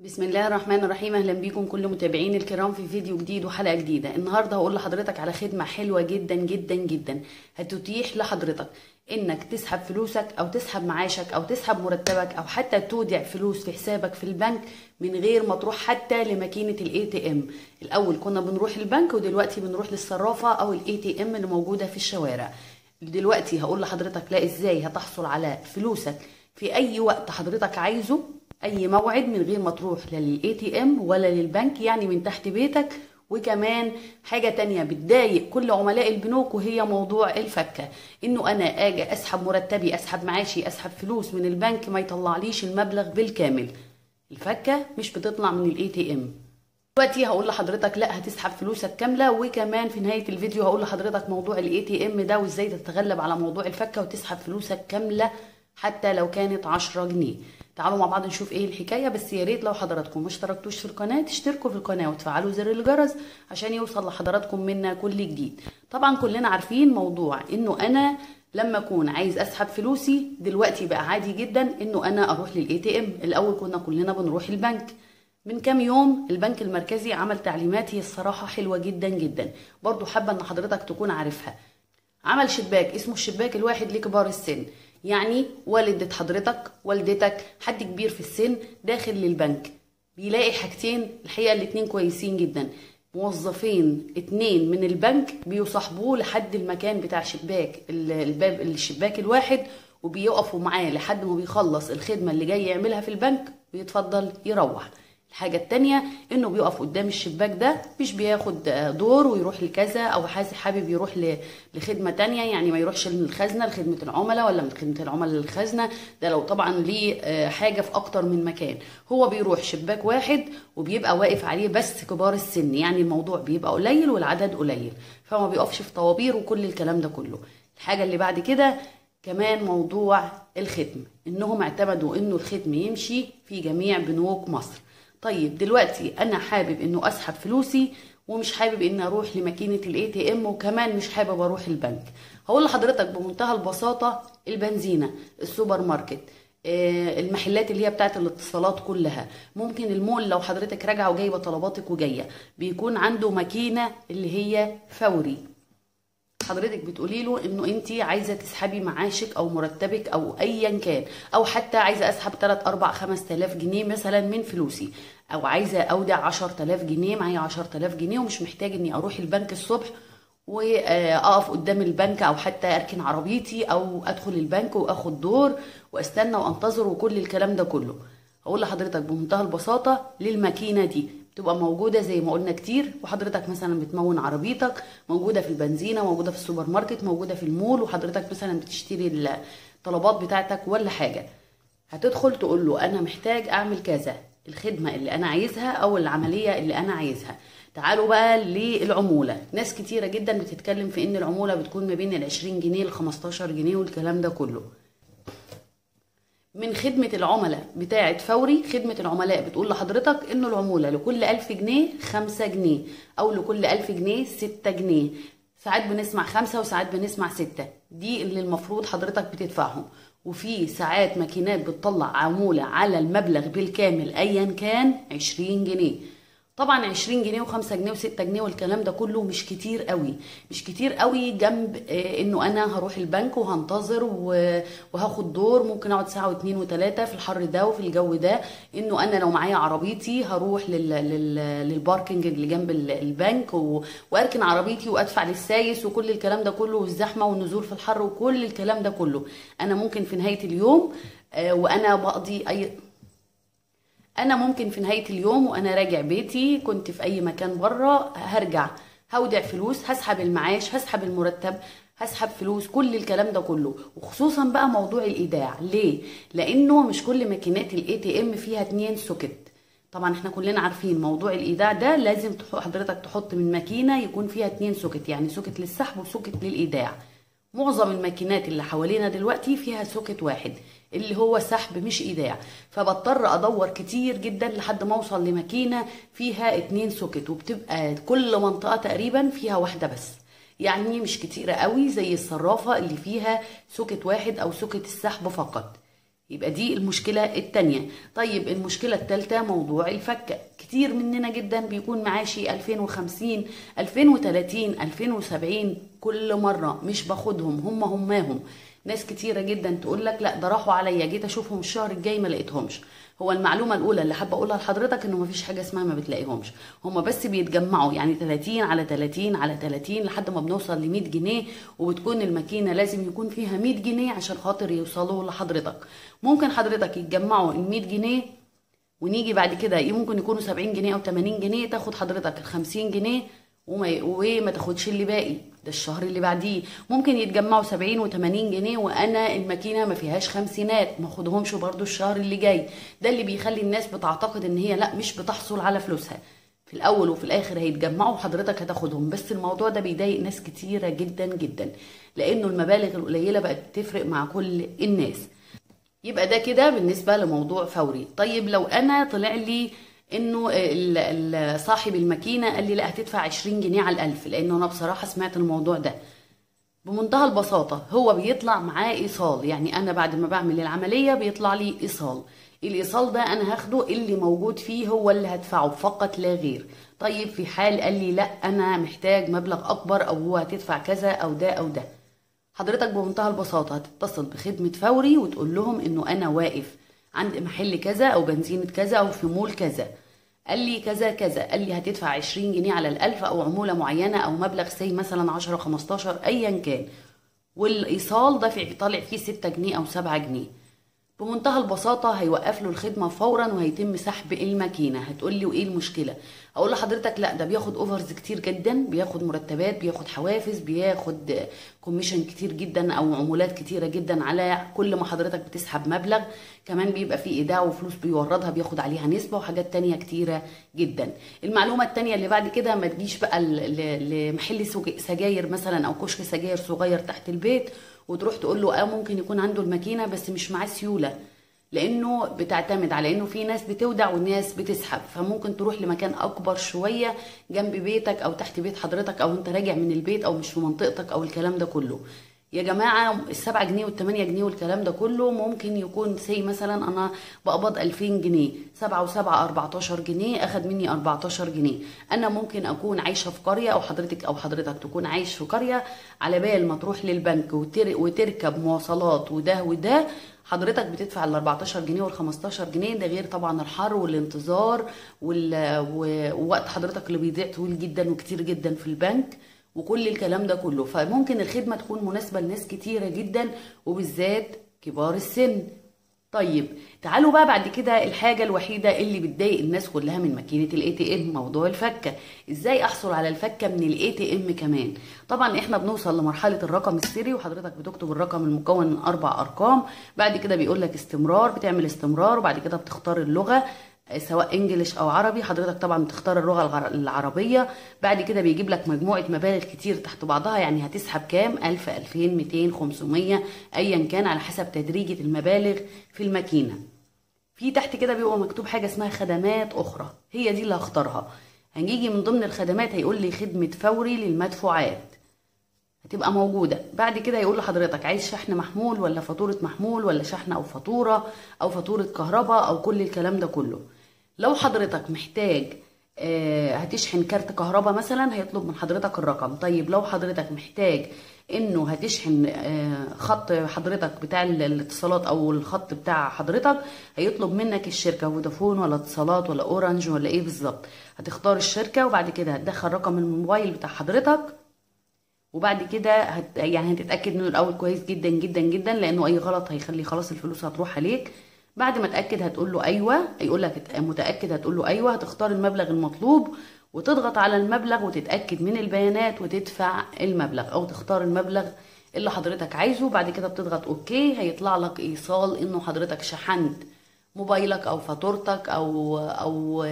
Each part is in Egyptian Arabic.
بسم الله الرحمن الرحيم اهلا بيكم كل متابعين الكرام في فيديو جديد وحلقه جديده النهارده هقول لحضرتك على خدمه حلوه جدا جدا جدا هتتيح لحضرتك انك تسحب فلوسك او تسحب معاشك او تسحب مرتبك او حتى تودع فلوس في حسابك في البنك من غير ما تروح حتى لماكينه الاي تي ام الاول كنا بنروح البنك ودلوقتي بنروح للصرافه او الاي تي ام اللي موجوده في الشوارع دلوقتي هقول لحضرتك لا ازاي هتحصل على فلوسك في اي وقت حضرتك عايزه اي موعد من غير ما تروح لا للاي تي ام ولا للبنك يعني من تحت بيتك وكمان حاجه تانية بتضايق كل عملاء البنوك وهي موضوع الفكه انه انا اجي اسحب مرتبي اسحب معاشي اسحب فلوس من البنك ما يطلعليش المبلغ بالكامل الفكه مش بتطلع من الاي تي ام دلوقتي هقول لحضرتك لا هتسحب فلوسك كامله وكمان في نهايه الفيديو هقول لحضرتك موضوع الاي تي ام ده وازاي تتغلب على موضوع الفكه وتسحب فلوسك كامله حتى لو كانت 10 جنيه تعالوا مع بعض نشوف ايه الحكايه بس يا ريت لو حضراتكم ما اشتركتوش في القناه تشتركوا في القناه وتفعلوا زر الجرس عشان يوصل لحضراتكم منا كل جديد طبعا كلنا عارفين موضوع انه انا لما اكون عايز اسحب فلوسي دلوقتي بقى عادي جدا انه انا اروح للاي تي ام الاول كنا كلنا بنروح البنك من كام يوم البنك المركزي عمل تعليمات هي الصراحه حلوه جدا جدا برضو حابه ان حضرتك تكون عارفها عمل شباك اسمه الشباك الواحد لكبار السن يعني والدة حضرتك والدتك حد كبير في السن داخل للبنك بيلاقي حاجتين الحقيقة الاتنين كويسين جدا موظفين اتنين من البنك بيصاحبوه لحد المكان بتاع شباك الباب الشباك الواحد وبيقفوا معاه لحد ما بيخلص الخدمة اللي جاي يعملها في البنك ويتفضل يروح الحاجة التانية انه بيقف قدام الشباك ده مش بياخد دور ويروح لكذا او حابب يروح لخدمة تانية يعني ما يروحش للخزنة لخدمة العملاء ولا من خدمة العملاء للخزنة ده لو طبعا ليه حاجة في اكتر من مكان هو بيروح شباك واحد وبيبقى واقف عليه بس كبار السن يعني الموضوع بيبقى قليل والعدد قليل فما بيقفش في طوابير وكل الكلام ده كله الحاجة اللي بعد كده كمان موضوع الختم انهم اعتمدوا انه الختم يمشي في جميع بنوك مصر طيب دلوقتي انا حابب انه اسحب فلوسي ومش حابب ان اروح لماكينه الاي تي ام وكمان مش حابب اروح البنك هقول لحضرتك بمنتهى البساطه البنزينه السوبر ماركت المحلات اللي هي بتاعت الاتصالات كلها ممكن المول لو حضرتك راجعه وجايبه طلباتك وجايه بيكون عنده ماكينه اللي هي فوري حضرتك بتقولي له انه انت عايزه تسحبي معاشك او مرتبك او ايا كان او حتى عايزه اسحب 3 4 5000 جنيه مثلا من فلوسي او عايزه اودع 10000 جنيه معايا 10000 جنيه ومش محتاج اني اروح البنك الصبح واقف قدام البنك او حتى اركن عربيتي او ادخل البنك واخد دور واستنى وانتظر وكل الكلام ده كله هقول لحضرتك بمنتهى البساطه للماكينه دي تبقى موجوده زي ما قلنا كتير وحضرتك مثلا بتمون عربيتك موجوده في البنزينه موجوده في السوبر ماركت موجوده في المول وحضرتك مثلا بتشتري الطلبات بتاعتك ولا حاجه هتدخل تقول له انا محتاج اعمل كذا الخدمه اللي انا عايزها او العمليه اللي انا عايزها تعالوا بقى للعموله ناس كتيره جدا بتتكلم في ان العموله بتكون ما بين ال 20 جنيه ل 15 جنيه والكلام ده كله من خدمة العملاء بتاعة فوري خدمة العملاء بتقول لحضرتك انه العمولة لكل ألف جنيه خمسة جنيه او لكل ألف جنيه ستة جنيه ساعات بنسمع خمسة وساعات بنسمع ستة دي اللي المفروض حضرتك بتدفعهم وفي ساعات ماكينات بتطلع عمولة على المبلغ بالكامل ايا كان عشرين جنيه طبعا 20 جنيه و5 جنيه و6 جنيه والكلام ده كله مش كتير قوي مش كتير قوي جنب انه انا هروح البنك وهنتظر وهاخد دور ممكن اقعد ساعه واثنين وثلاثه في الحر ده وفي الجو ده انه انا لو معايا عربيتي هروح لل... لل... للباركنج اللي جنب البنك و... واركن عربيتي وادفع للسايس وكل الكلام ده كله والزحمه والنزول في الحر وكل الكلام ده كله انا ممكن في نهايه اليوم وانا بقضي اي انا ممكن في نهايه اليوم وانا راجع بيتي كنت في اي مكان بره هرجع هودع فلوس هسحب المعاش هسحب المرتب هسحب فلوس كل الكلام ده كله وخصوصا بقى موضوع الايداع ليه لانه مش كل ماكينات الاي تي ام فيها اتنين سوكت طبعا احنا كلنا عارفين موضوع الايداع ده لازم حضرتك تحط من ماكينه يكون فيها اتنين سوكت يعني سوكت للسحب وسوكت للايداع معظم الماكينات اللي حوالينا دلوقتي فيها سوكت واحد اللي هو سحب مش ايداع فبضطر ادور كتير جدا لحد ما اوصل لماكينه فيها اتنين سوكت وبتبقى كل منطقه تقريبا فيها واحده بس يعني مش كتيره قوي زي الصرافه اللي فيها سوكت واحد او سوكت السحب فقط يبقى دي المشكلة التانية طيب المشكلة التالتة موضوع الفكة كتير مننا جدا بيكون معاشي 2050 2030 2070 كل مرة مش باخدهم هم هماهم ناس كتيرة جدا تقول لك لا ده راحوا عليا جيت اشوفهم الشهر الجاي ما لقيتهمش هو المعلومة الأولى اللي حابة أقولها لحضرتك إنه مفيش حاجة اسمها ما بتلاقيهمش هما بس بيتجمعوا يعني 30 على 30 على 30 لحد ما بنوصل ل 100 جنيه وبتكون الماكينة لازم يكون فيها 100 جنيه عشان خاطر يوصلوا لحضرتك ممكن حضرتك يتجمعوا ال 100 جنيه ونيجي بعد كده ممكن يكونوا 70 جنيه أو 80 جنيه تاخد حضرتك ال 50 جنيه وما وما تاخدش اللي باقي ده الشهر اللي بعديه ممكن يتجمعوا 70 و80 جنيه وانا الماكينه ما فيهاش خمسينات ما اخدهمش برضو الشهر اللي جاي ده اللي بيخلي الناس بتعتقد ان هي لا مش بتحصل على فلوسها في الاول وفي الاخر هيتجمعوا وحضرتك هتاخدهم بس الموضوع ده بيضايق ناس كتيره جدا جدا لانه المبالغ القليله بقت تفرق مع كل الناس يبقى ده كده بالنسبه لموضوع فوري طيب لو انا طلع لي انه صاحب الماكينه قال لي لا هتدفع 20 جنيه على الالف لانه انا بصراحه سمعت الموضوع ده بمنتهى البساطه هو بيطلع معاه ايصال يعني انا بعد ما بعمل العمليه بيطلع لي ايصال الايصال ده انا هاخده اللي موجود فيه هو اللي هدفعه فقط لا غير طيب في حال قال لي لا انا محتاج مبلغ اكبر او هو هتدفع كذا او ده او ده حضرتك بمنتهى البساطه هتتصل بخدمه فوري وتقول لهم انه انا واقف عند محل كذا او بنزينه كذا او في مول كذا قال لي كذا كذا قال لي هتدفع 20 جنيه على الألف أو عمولة معينة أو مبلغ سي مثلا 10 15 أيا كان والإيصال دافع طالع فيه 6 جنيه أو 7 جنيه بمنتهى البساطة هيوقف له الخدمة فورا وهيتم سحب الماكينة هتقول لي وإيه المشكلة أقول لحضرتك لا ده بياخد أوفرز كتير جدا بياخد مرتبات بياخد حوافز بياخد كوميشن كتير جدا أو عمولات كتيرة جدا على كل ما حضرتك بتسحب مبلغ كمان بيبقى فيه إيداع وفلوس بيوردها بياخد عليها نسبة وحاجات تانية كتيرة جدا المعلومة التانية اللي بعد كده ما تجيش بقى لمحل سجاير مثلا أو كشك سجاير صغير تحت البيت وتروح تقول له اه ممكن يكون عنده الماكينه بس مش معاه سيوله لانه بتعتمد على انه في ناس بتودع والناس بتسحب فممكن تروح لمكان اكبر شويه جنب بيتك او تحت بيت حضرتك او انت راجع من البيت او مش في منطقتك او الكلام ده كله يا جماعة السبعة جنيه والتمانية جنيه والكلام ده كله ممكن يكون سي مثلا أنا بقبض ألفين جنيه سبعة وسبعة أربعتاشر جنيه أخد مني أربعتاشر جنيه أنا ممكن أكون عايشة في قرية أو حضرتك أو حضرتك تكون عايش في قرية على بال ما تروح للبنك وتر... وتركب مواصلات وده وده حضرتك بتدفع ال 14 جنيه وال 15 جنيه ده غير طبعا الحر والانتظار وال... ووقت حضرتك اللي بيضيع طويل جدا وكتير جدا في البنك وكل الكلام ده كله فممكن الخدمة تكون مناسبة لناس كتيرة جدا وبالذات كبار السن طيب تعالوا بقى بعد كده الحاجة الوحيدة اللي بتضايق الناس كلها من ماكينة الاي تي ام موضوع الفكة ازاي احصل على الفكة من الاي تي ام كمان طبعا احنا بنوصل لمرحلة الرقم السري وحضرتك بتكتب الرقم المكون من اربع ارقام بعد كده بيقول لك استمرار بتعمل استمرار وبعد كده بتختار اللغة سواء انجليش او عربي حضرتك طبعا بتختار اللغه العربيه بعد كده بيجيب لك مجموعه مبالغ كتير تحت بعضها يعني هتسحب كام 1000 2200 500 ايا كان على حسب تدريجه المبالغ في الماكينه في تحت كده بيبقى مكتوب حاجه اسمها خدمات اخرى هي دي اللي هختارها هنيجي من ضمن الخدمات هيقول لي خدمه فوري للمدفوعات هتبقى موجوده بعد كده يقول لحضرتك عايز شحن محمول ولا فاتوره محمول ولا شحن او فاتوره او فاتوره كهرباء او كل الكلام ده كله لو حضرتك محتاج آه هتشحن كارت كهرباء مثلا هيطلب من حضرتك الرقم طيب لو حضرتك محتاج انه هتشحن آه خط حضرتك بتاع الاتصالات او الخط بتاع حضرتك هيطلب منك الشركه فودافون ولا اتصالات ولا اورنج ولا ايه بالظبط هتختار الشركه وبعد كده هتدخل رقم الموبايل بتاع حضرتك وبعد كده هت يعني هتتاكد انه الاول كويس جدا جدا جدا لانه اي غلط هيخلي خلاص الفلوس هتروح عليك بعد ما تاكد هتقول له ايوه هيقول لك متاكد هتقول له ايوه هتختار المبلغ المطلوب وتضغط على المبلغ وتتاكد من البيانات وتدفع المبلغ او تختار المبلغ اللي حضرتك عايزه بعد كده بتضغط اوكي هيطلع لك ايصال انه حضرتك شحنت موبايلك او فاتورتك او او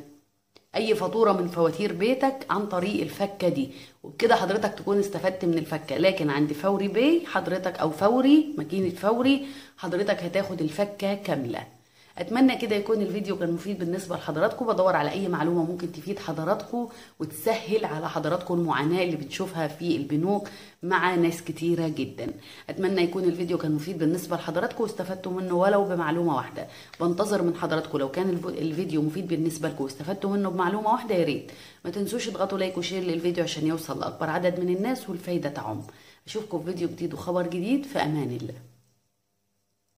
اي فاتوره من فواتير بيتك عن طريق الفكه دي وبكده حضرتك تكون استفدت من الفكه لكن عند فوري باي حضرتك او فوري ماكينه فوري حضرتك هتاخد الفكه كامله اتمنى كده يكون الفيديو كان مفيد بالنسبه لحضراتكم بدور على اي معلومه ممكن تفيد حضراتكم وتسهل على حضراتكم المعاناه اللي بنشوفها في البنوك مع ناس كتيره جدا اتمنى يكون الفيديو كان مفيد بالنسبه لحضراتكم واستفدتوا منه ولو بمعلومه واحده بنتظر من حضراتكم لو كان الفيديو مفيد بالنسبه لكم واستفدتوا منه بمعلومه واحده يا ريت ما تنسوش تضغطوا لايك وشير للفيديو عشان يوصل لاكبر عدد من الناس والفايده تعم اشوفكم في فيديو جديد وخبر جديد في امان الله